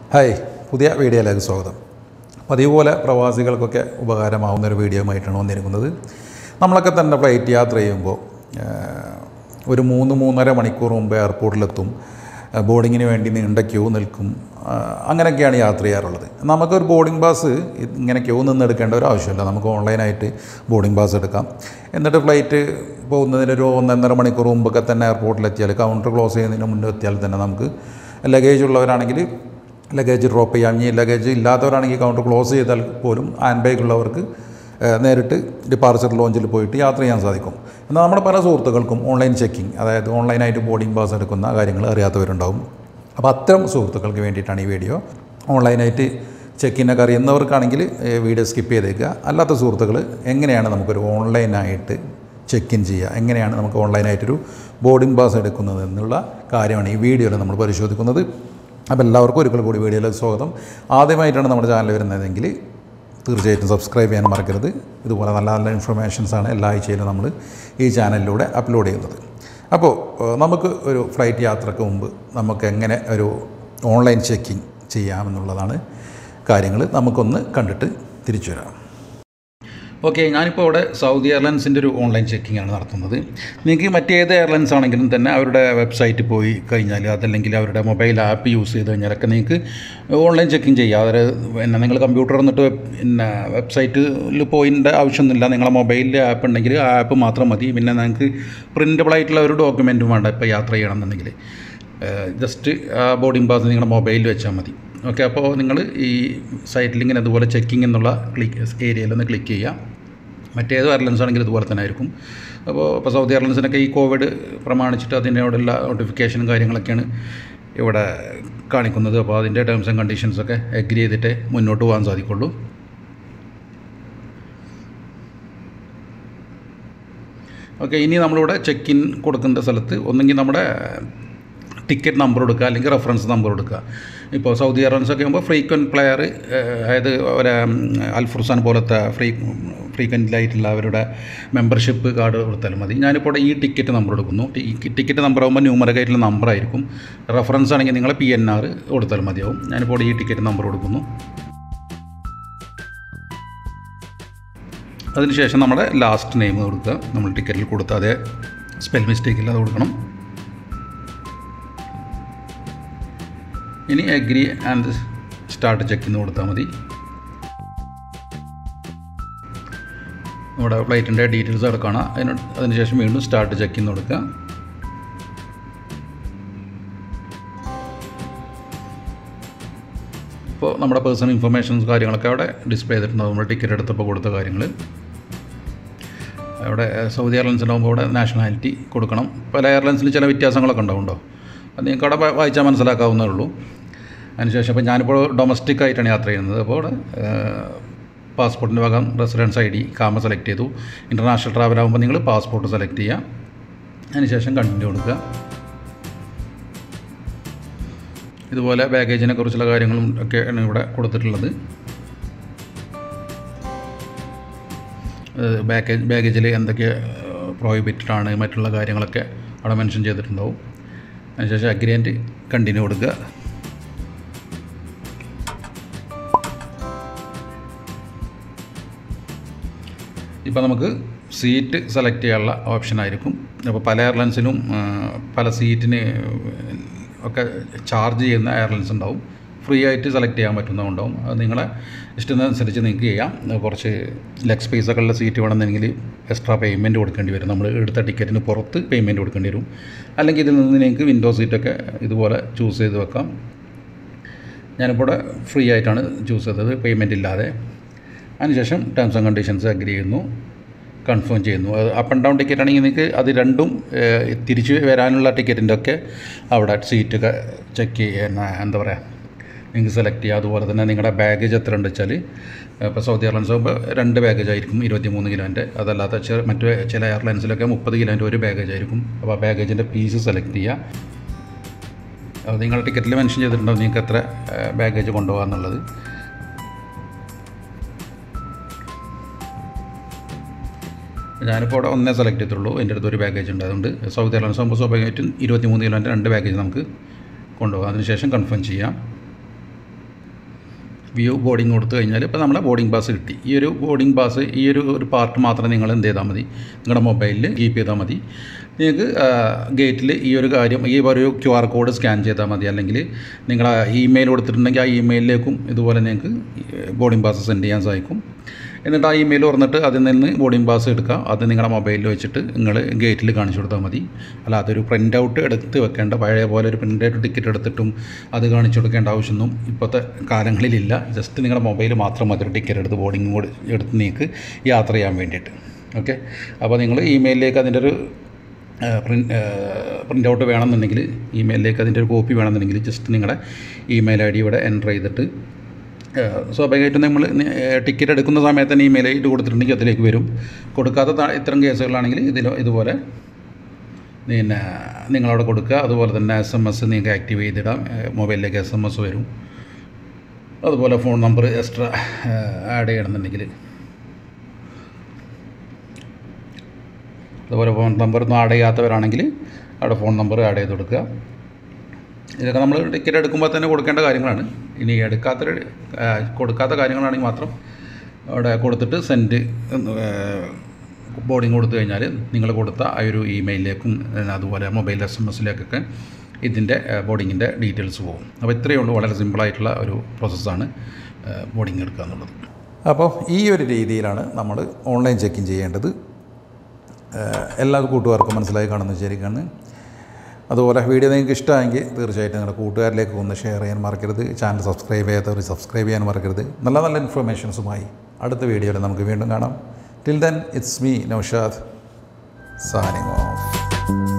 hi പുതിയ വീഡിയോയിലേക്ക് സ്വാഗതം പതിവ് പോലെ പ്രവാസികൾക്കൊക്കെ ഉപകാരമാവുന്ന ഒരു വീഡിയോയുമായിട്ടാണ് വന്നിരിക്കുന്നത് നമ്മളൊക്കെ തന്നെ ഫ്ലൈറ്റ് യാത്ര ചെയ്യുമ്പോൾ ആ, ഒരു മൂന്ന് മൂന്നര മണിക്കൂർ മുമ്പ് എയർപോർട്ടിലെത്തും ആ, ബോർഡിങ്ങിന് വേണ്ടി നീണ്ട ക്യൂ നിൽക്കും ആ, അങ്ങനെയൊക്കെയാണ് യാത്ര ചെയ്യാറുള്ളത് നമുക്കൊരു ബോർഡിംഗ് പാസ് ഇങ്ങനെ ക്യൂ നിന്ന് എടുക്കേണ്ട ഒരു ആവശ്യമില്ല നമുക്ക് ഓൺലൈനായിട്ട് ബോർഡിംഗ് പാസ് എടുക്കാം എന്നിട്ട് ഫ്ലൈറ്റ് പോകുന്നതിന് ഒരു ഒന്നൊന്നര മണിക്കൂർ മുമ്പൊക്കെ തന്നെ എയർപോർട്ടിലെത്തിയാൽ കൗണ്ടർ ക്ലോസ് ചെയ്യുന്നതിന് മുന്നേ എത്തിയാൽ തന്നെ നമുക്ക് ലഗേജ് ഉള്ളവരാണെങ്കിൽ ലഗേജ് ഡ്രോപ്പ് ചെയ്യാം ഇനി ലഗേജ് ഇല്ലാത്തവരാണെങ്കിൽ കൗണ്ടർ ക്ലോസ് ചെയ്താൽ പോലും ഹാൻഡ് ബാഗ് ഉള്ളവർക്ക് ഏഹ്, നേരിട്ട് ഡിപ്പാർച്ചർ ലോഞ്ചിൽ പോയിട്ട് യാത്ര ചെയ്യാൻ സാധിക്കും എന്നാൽ നമ്മുടെ പല സുഹൃത്തുക്കൾക്കും ഓൺലൈൻ ചെക്കിംഗ് അതായത് ഓൺലൈനായിട്ട് ബോർഡിംഗ് പാസ് എടുക്കുന്ന കാര്യങ്ങൾ അറിയാത്തവരുണ്ടാവും അപ്പോൾ അത്തരം സുഹൃത്തുക്കൾക്ക് വേണ്ടിയിട്ടാണ് ഈ വീഡിയോ ഓൺലൈനായിട്ട് ചെക്കിനൊക്കെ അറിയുന്നവർക്കാണെങ്കിൽ ഏഹ്, വീഡിയോ സ്കിപ്പ് ചെയ്തേക്കുക അല്ലാത്ത സുഹൃത്തുക്കൾ എങ്ങനെയാണ് നമുക്കൊരു ഓൺലൈനായിട്ട് ചെക്ക് ഇൻ ചെയ്യുക എങ്ങനെയാണ് നമുക്ക് ഓൺലൈനായിട്ടൊരു ബോർഡിംഗ് പാസ് എടുക്കുന്നത് എന്നുള്ള കാര്യമാണ് ഈ വീഡിയോയിൽ നമ്മൾ പരിശോധിക്കുന്നത് അപ്പോൾ എല്ലാവർക്കും ഒരിക്കൽ കൂടി വീഡിയോയിലേക്ക് സ്വാഗതം ആദ്യമായിട്ടാണ് നമ്മുടെ ചാനൽ വരുന്നതെങ്കിൽ തീർച്ചയായിട്ടും സബ്സ്ക്രൈബ് ചെയ്യാൻ മറക്കരുത് ഇതുപോലെ നല്ല നല്ല ഇൻഫർമേഷൻസാണ് എല്ലാ ആഴ്ചയിലും നമ്മൾ ഈ ചാനലിലൂടെ അപ്ലോഡ് ചെയ്യുന്നത് അപ്പോൾ ഏഹ്, നമുക്ക് ഒരു ഫ്ലൈറ്റ് യാത്രയ്ക്ക് മുമ്പ് നമുക്ക് എങ്ങനെ ഒരു ഓൺലൈൻ ചെക്കിംഗ് ചെയ്യാമെന്നുള്ളതാണ് കാര്യങ്ങൾ നമുക്കൊന്ന് കണ്ടിട്ട് തിരിച്ചു വരാം ഓക്കെ ഞാനിപ്പോൾ അവിടെ സൗദി എയർലൈൻസിൻ്റെ ഒരു ഓൺലൈൻ ചെക്കിംഗ് ആണ് നടത്തുന്നത് നിങ്ങൾക്ക് മറ്റേത് എയർലൈൻസ് ആണെങ്കിലും തന്നെ അവരുടെ വെബ്സൈറ്റിൽ പോയി കഴിഞ്ഞാൽ അതല്ലെങ്കിൽ അവരുടെ മൊബൈൽ ആപ്പ് യൂസ് ചെയ്ത് കഴിഞ്ഞാലൊക്കെ നിങ്ങൾക്ക് ഓൺലൈൻ ചെക്കിംഗ് ചെയ്യാം അവർ പിന്നെ നിങ്ങൾ കമ്പ്യൂട്ടർ എന്നിട്ട് പിന്നെ വെബ്സൈറ്റിൽ പോയിൻ്റെ ആവശ്യമൊന്നുമില്ല നിങ്ങളെ മൊബൈലിൽ ആപ്പ് ഉണ്ടെങ്കിൽ ആ ആപ്പ് മാത്രം മതി പിന്നെ നിങ്ങൾക്ക് പ്രിൻ്റബിൾ ആയിട്ടുള്ള ഒരു ഡോക്യുമെൻറ്റും വേണ്ട ഇപ്പോൾ യാത്ര ചെയ്യണമെന്നുണ്ടെങ്കിൽ ജസ്റ്റ് ആ ബോർഡിംഗ് പാസ് നിങ്ങളുടെ മൊബൈലിൽ വെച്ചാൽ മതി ഓക്കെ അപ്പോൾ നിങ്ങൾ ഈ സൈറ്റിൽ ഇങ്ങനെ അതുപോലെ ചെക്കിംഗ് എന്നുള്ള ക്ലിക്ക് ഏരിയയിൽ ഒന്ന് ക്ലിക്ക് ചെയ്യുക മറ്റേത് എയർലൈൻസ് ആണെങ്കിലും ഇതുപോലെ തന്നെ ആയിരിക്കും അപ്പോൾ ഇപ്പോൾ സൗദി എയർലൈൻസിനൊക്കെ ഈ കോവിഡ് പ്രമാണിച്ചിട്ട് അതിനോടുള്ള നോട്ടിഫിക്കേഷനും കാര്യങ്ങളൊക്കെയാണ് ഇവിടെ കാണിക്കുന്നത് അപ്പോൾ അതിൻ്റെ ടേംസ് ആൻഡ് കണ്ടീഷൻസൊക്കെ എഗ്രി ചെയ്തിട്ടേ മുന്നോട്ട് പോകാൻ സാധിക്കുള്ളൂ ഓക്കെ ഇനി നമ്മളിവിടെ ചെക്ക് ഇൻ കൊടുക്കേണ്ട സ്ഥലത്ത് ഒന്നെങ്കിൽ നമ്മുടെ ടിക്കറ്റ് നമ്പർ കൊടുക്കുക അല്ലെങ്കിൽ റെഫറൻസ് നമ്പർ കൊടുക്കുക ഇപ്പോൾ സൗദി എയർലൈൻസ് ഒക്കെ ആകുമ്പോൾ ഫ്രീക്വൻറ്റ് പ്ലെയർ അതായത് ഒരു അൽഫുർസാൻ പോലത്തെ ഫ്രീ ഫ്രീക്വൻ്റിലായിട്ടുള്ള അവരുടെ മെമ്പർഷിപ്പ് കാർഡ് കൊടുത്താലും മതി ഞാനിപ്പോൾ ഇവിടെ ഈ ടിക്കറ്റ് നമ്പർ കൊടുക്കുന്നു ഈ ടിക്കറ്റ് നമ്പർ ആകുമ്പോൾ ന്യൂമറിക് ആയിട്ടുള്ള നമ്പർ ആയിരിക്കും റെഫറൻസ് ആണെങ്കിൽ നിങ്ങൾ പി എൻ ആർ കൊടുത്താലും മതിയാവും ഞാനിപ്പോൾ ഇവിടെ ഈ ടിക്കറ്റ് നമ്പർ കൊടുക്കുന്നു അതിനുശേഷം നമ്മുടെ ലാസ്റ്റ് നെയിം കൊടുക്കുക നമ്മൾ ടിക്കറ്റിൽ കൊടുത്ത അതേ സ്പെൽ മിസ്റ്റേക്ക് ഇല്ലാതെ കൊടുക്കണം ഇനി അഗ്രി ആൻഡ് സ്റ്റാർട്ട് ചെക്ക് എന്ന് കൊടുത്താൽ മതി നമ്മുടെ ഫ്ലൈറ്റിൻ്റെ ഡീറ്റെയിൽസ് അവിടെ കാണാം അതിന് അതിനുശേഷം വീണ്ടും സ്റ്റാർട്ട് ചെക്ക് എന്ന് കൊടുക്കുക ഇപ്പോൾ നമ്മുടെ പേഴ്സണൽ ഇൻഫർമേഷൻസ് കാര്യങ്ങളൊക്കെ അവിടെ ഡിസ്പ്ലേ ചെയ്തിട്ടുണ്ടാവും നമ്മൾ ടിക്കറ്റ് എടുത്തപ്പോൾ കൊടുത്ത കാര്യങ്ങൾ അവിടെ സൗദി എയർലൈൻസിലാകുമ്പോൾ അവിടെ നാഷണാലിറ്റി കൊടുക്കണം പല എയർലൈൻസിൽ ചില വ്യത്യാസങ്ങളൊക്കെ ഉണ്ടാവുണ്ടോ അത് നിങ്ങൾക്ക് അവിടെ വാ- വായിച്ചാൽ മനസ്സിലാക്കാവുന്നേ ഉള്ളൂ അതിനുശേഷം ഇപ്പോൾ ഞാനിപ്പോൾ ഡൊമസ്റ്റിക് ആയിട്ടാണ് യാത്ര ചെയ്യുന്നത് അപ്പോൾ അവിടെ പാസ്പോർട്ടിൻ്റെ ഭാഗം റെസിഡൻസ് ഐ ഡി കാമ സെലക്ട് ചെയ്തു ഇൻ്റർനാഷണൽ ട്രാവൽ ആകുമ്പോൾ നിങ്ങൾ പാസ്പോർട്ട് സെലക്ട് ചെയ്യുക അതിനുശേഷം കണ്ടിന്യൂ കൊടുക്കുക ഇതുപോലെ ബാഗേജിനെ കുറിച്ചുള്ള കാര്യങ്ങളും ഒക്കെയാണ് ഇവിടെ കൊടുത്തിട്ടുള്ളത് ബാഗേജ് ബാഗേജിൽ എന്തൊക്കെ പ്രോഹിബിറ്റഡ് ആണ് മറ്റുള്ള കാര്യങ്ങളൊക്കെ അവിടെ മെൻഷൻ ചെയ്തിട്ടുണ്ടാവും അതിനുശേഷം അഗ്രിയൻറ്റ് കണ്ടിന്യൂ കൊടുക്കുക ഇപ്പോൾ നമുക്ക് സീറ്റ് സെലക്ട് ചെയ്യാനുള്ള ഓപ്ഷൻ ആയിരിക്കും അപ്പോൾ പല എയർലൈൻസിനും ആ, പല സീറ്റിന് ഒക്കെ ചാർജ് ചെയ്യുന്ന എയർലൈൻസ് ഉണ്ടാവും ഫ്രീ ആയിട്ട് സെലക്ട് ചെയ്യാൻ പറ്റുന്നതുണ്ടാവും അത് നിങ്ങളെ ഇഷ്ടത്തിനനുസരിച്ച് നിങ്ങൾക്ക് ചെയ്യാം കുറച്ച് ലെഗ് സ്പേസ് ഒക്കെ ഉള്ള സീറ്റ് വേണമെന്നെങ്കിൽ എക്സ്ട്രാ പേയ്മെൻറ്റ് കൊടുക്കേണ്ടി വരും നമ്മൾ എടുത്ത ടിക്കറ്റിന് പുറത്ത് പേയ്മെൻറ്റ് കൊടുക്കേണ്ടി വരും അല്ലെങ്കിൽ ഇതിൽ നിന്ന് നിങ്ങൾക്ക് വിൻഡോ സീറ്റൊക്കെ ഇതുപോലെ ചൂസ് ചെയ്ത് വെക്കാം ഞാനിപ്പോൾ ഇവിടെ ഫ്രീ ആയിട്ടാണ് ചൂസ് ചെയ്തത് പേയ്മെൻറ്റ് ഇല്ലാതെ അതിനുശേഷം ടേംസ് ആൻഡ് കണ്ടീഷൻസ് അഗ്രി ചെയ്യുന്നു കൺഫേം ചെയ്യുന്നു അത് അപ്പ് ആൻഡ് ഡൗൺ ടിക്കറ്റ് ആണെങ്കിൽ നിങ്ങൾക്ക് അത് രണ്ടും ഏഹ്, തിരിച്ച് വരാനുള്ള ടിക്കറ്റിൻ്റെ ഒക്കെ അവിടെ സീറ്റൊക്കെ ചെക്ക് ചെയ്യുന്ന എന്താ പറയുക നിങ്ങൾക്ക് സെലക്ട് ചെയ്യുക അതുപോലെ തന്നെ നിങ്ങളുടെ ബാഗേജ് എത്ര ഉണ്ട് വെച്ചാൽ ഇപ്പോൾ സൗദി എയർലൈൻസ് ആകുമ്പോൾ രണ്ട് ബാഗേജ് ആയിരിക്കും ഇരുപത്തി മൂന്ന് കിലോൻ്റെ അതല്ലാത്ത ചെ- മറ്റു ചില എയർലൈൻസിലൊക്കെ മുപ്പത് കിലോൻ്റെ ഒരു ബാഗേജ് ആയിരിക്കും അപ്പോൾ ആ ബാഗേജിൻ്റെ പീസ് സെലക്ട് ചെയ്യുക അത് നിങ്ങൾ ടിക്കറ്റിൽ മെൻഷൻ ചെയ്തിട്ടുണ്ടാവും നിങ്ങൾക്ക് എത്ര ബാഗേജ് കൊണ്ടുപോകാമെന്നുള്ളത് ഞാനിപ്പോൾ അവിടെ ഒന്നേ സെലക്ട് ചെയ്തിട്ടുള്ളൂ എൻ്റെ അടുത്ത് ഒരു ബാഗേജ് ഉണ്ട് അതുകൊണ്ട് സൗദി എയർലൈൻസ് ആകുമ്പോൾ സ്വാഭാവികമായിട്ടും ഇരുപത്തി മൂന്ന് കിലോൻ്റെ രണ്ട് ബാഗേജ് നമുക്ക് കൊണ്ടുപോകാം അതിനുശേഷം കൺഫേം ചെയ്യാം വ്യൂ ബോർഡിംഗ് കൊടുത്തു കഴിഞ്ഞാൽ ഇപ്പോൾ നമ്മളെ ബോർഡിംഗ് പാസ് കിട്ടി ഈ ഒരു ബോർഡിംഗ് പാസ് ഈ ഒരു ഒരു പാർട്ട് മാത്രം നിങ്ങൾ എന്ത് ചെയ്താൽ മതി നിങ്ങളുടെ മൊബൈലിൽ കീപ്പ് ചെയ്താൽ മതി നിങ്ങൾക്ക് ഗേറ്റിൽ ഈ ഒരു കാര്യം ഈ ഒരു ക്യു ആർ കോഡ് സ്കാൻ ചെയ്താൽ മതി അല്ലെങ്കിൽ നിങ്ങൾ ഇമെയിൽ കൊടുത്തിട്ടുണ്ടെങ്കിൽ ആ ഇമെയിലിലേക്കും ഇതുപോലെ നിങ്ങൾക്ക് ബോർഡിംഗ് പാസ് സെൻഡ് ചെയ്യാൻ സാധിക്കും എന്നിട്ട് ആ ഇമെയിൽ തുറന്നിട്ട് അതിൽ നിന്ന് ബോർഡിംഗ് പാസ് എടുക്കുക അത് നിങ്ങളുടെ മൊബൈലിൽ വെച്ചിട്ട് നിങ്ങൾ ഗേറ്റിൽ കാണിച്ചു കൊടുത്താൽ മതി അല്ല അതൊരു പ്രിൻ്റ് ഔട്ട് എടുത്ത് വെക്കേണ്ട പഴയ പോലെ ഒരു പ്രിൻ്റ് ഔട്ട് ടിക്കറ്റ് എടുത്തിട്ടും അത് കാണിച്ചു കൊടുക്കേണ്ട ആവശ്യമൊന്നും ഇപ്പോഴത്തെ കാലങ്ങളിലില്ല ജസ്റ്റ് നിങ്ങളുടെ മൊബൈൽ മാത്രം മതി ഒരു ടിക്കറ്റ് എടുത്ത് ബോർഡിംഗ് കൂടി എടുത്ത് നിങ്ങൾക്ക് യാത്ര ചെയ്യാൻ വേണ്ടിയിട്ട് ഓക്കെ അപ്പോൾ നിങ്ങൾ ഇമെയിലിലേക്ക് അതിൻ്റെ ഒരു പ്രിൻ്റ് പ്രിൻ്റ് ഔട്ട് വേണമെന്നുണ്ടെങ്കിൽ ഇമെയിലിലേക്ക് അതിൻ്റെ ഒരു കോപ്പി വേണമെന്നുണ്ടെങ്കിൽ ജസ്റ്റ് നിങ്ങളുടെ ഇമെയിൽ ഐ ഡി ഇവിടെ എൻ്റർ ചെയ്തിട്ട് ഏഹ് സ്വാഭാവികമായിട്ടും നമ്മൾ ടിക്കറ്റ് എടുക്കുന്ന സമയത്ത് തന്നെ ഇമെയിൽ ഐ ഡി കൊടുത്തിട്ടുണ്ടെങ്കിൽ അതിലേക്ക് വരും കൊടുക്കാത്ത ത- ഇത്തരം കേസുകളാണെങ്കിൽ ഇതിൽ ഇതുപോലെ പിന്നെ നിങ്ങളവിടെ കൊടുക്കുക അതുപോലെ തന്നെ എസ് എം എസ് നിങ്ങൾക്ക് ആക്റ്റീവ് ചെയ്തിടാം ഏഹ് മൊബൈലിലേക്ക് എസ് എം എസ് വരും അതുപോലെ ഫോൺ നമ്പർ എക്സ്ട്രാ ആഡ് ചെയ്യണമെന്നുണ്ടെങ്കിൽ അതുപോലെ ഫോൺ നമ്പർ ഒന്നും ആഡ് ചെയ്യാത്തവരാണെങ്കിൽ അവിടെ ഫോൺ നമ്പർ ആഡ് ചെയ്ത് കൊടുക്കുക ഇതൊക്കെ നമ്മൾ ടിക്കറ്റ് എടുക്കുമ്പോൾ തന്നെ കൊടുക്കേണ്ട കാര്യങ്ങളാണ് ഇനി എടുക്കാത്ത കൊടുക്കാത്ത കാര്യങ്ങളാണെങ്കിൽ മാത്രം അവിടെ കൊടുത്തിട്ട് സെൻഡ് ബോർഡിങ് കൊടുത്തു കഴിഞ്ഞാൽ നിങ്ങൾ കൊടുത്ത ആ ഒരു ഇമെയിലിലേക്കും ഏഹ്, അതുപോലെ മൊബൈൽ എസ് എം എസിലേക്കൊക്കെ ഇതിൻ്റെ ബോർഡിങ്ങിൻ്റെ ഡീറ്റെയിൽസ് പോകും അപ്പോൾ ഇത്രയേ ഉള്ളൂ വളരെ സിമ്പിളായിട്ടുള്ള ഒരു പ്രോസസ്സാണ് ബോർഡിങ് എടുക്കുക എന്നുള്ളത് അപ്പോൾ ഈ ഒരു രീതിയിലാണ് നമ്മൾ ഓൺലൈൻ ചെക്കിൻ ചെയ്യേണ്ടത് ഏഹ് എല്ലാ കൂട്ടുകാർക്കും മനസ്സിലായി കാണുമെന്ന് വിചാരിക്കുകയാണ് അതുപോലെ വീഡിയോ നിങ്ങൾക്ക് ഇഷ്ടമായെങ്കിൽ തീർച്ചയായിട്ടും നിങ്ങളുടെ കൂട്ടുകാരിലേക്ക് ഒന്ന് ഷെയർ ചെയ്യാൻ മറക്കരുത് ചാനൽ സബ്സ്ക്രൈബ് ചെയ്യാത്തവർ സബ്സ്ക്രൈബ് ചെയ്യാൻ മറക്കരുത് നല്ല നല്ല ഇൻഫർമേഷൻസുമായി അടുത്ത വീഡിയോയിൽ നമുക്ക് വീണ്ടും കാണാം till then it's me Naushad signing of